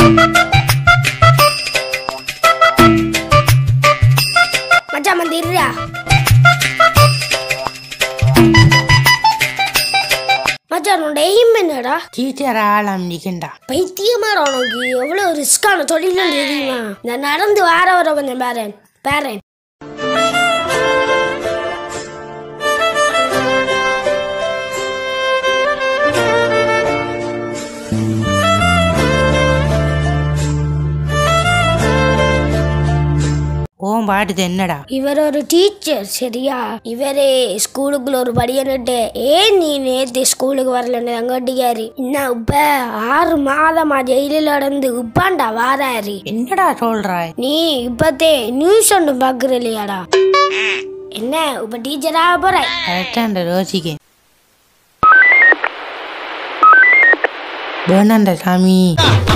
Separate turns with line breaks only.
மச்சான் வந்து இருடா மச்சான் உன்னோட எய்ம் என்னடா
டீச்சர் ஆளாம் நிற்கண்டா
பைத்தியமாடா உனக்கு எவ்வளவு ரிஸ்கான தொழில்னு தெரியுமா இந்த நடந்து வார வர கொஞ்சம் பேரன் பேரன்
ஓம் பாட்டுது என்னடா
இவர் ஒரு டீச்சர் சரியா இவரே ஸ்கூலுக்குள்ள ஒரு படியன்னுட்டு ஏன் நீ நேத்து ஸ்கூலுக்கு வரலன்னு அங்கட்டிக்காரு என்ன இப்ப ஆறு மாதமா ஜெயிலில் நடந்து உப்பாண்டா வாராரு
என்னடா சொல்றாய்
நீ இப்பத்தே நியூஸ் ஒன்று பாக்குற இல்லையாடா என்ன இப்ப டீச்சராக போற
கரெக்டாண்ட ரோசிக்க வேணாண்டா சாமி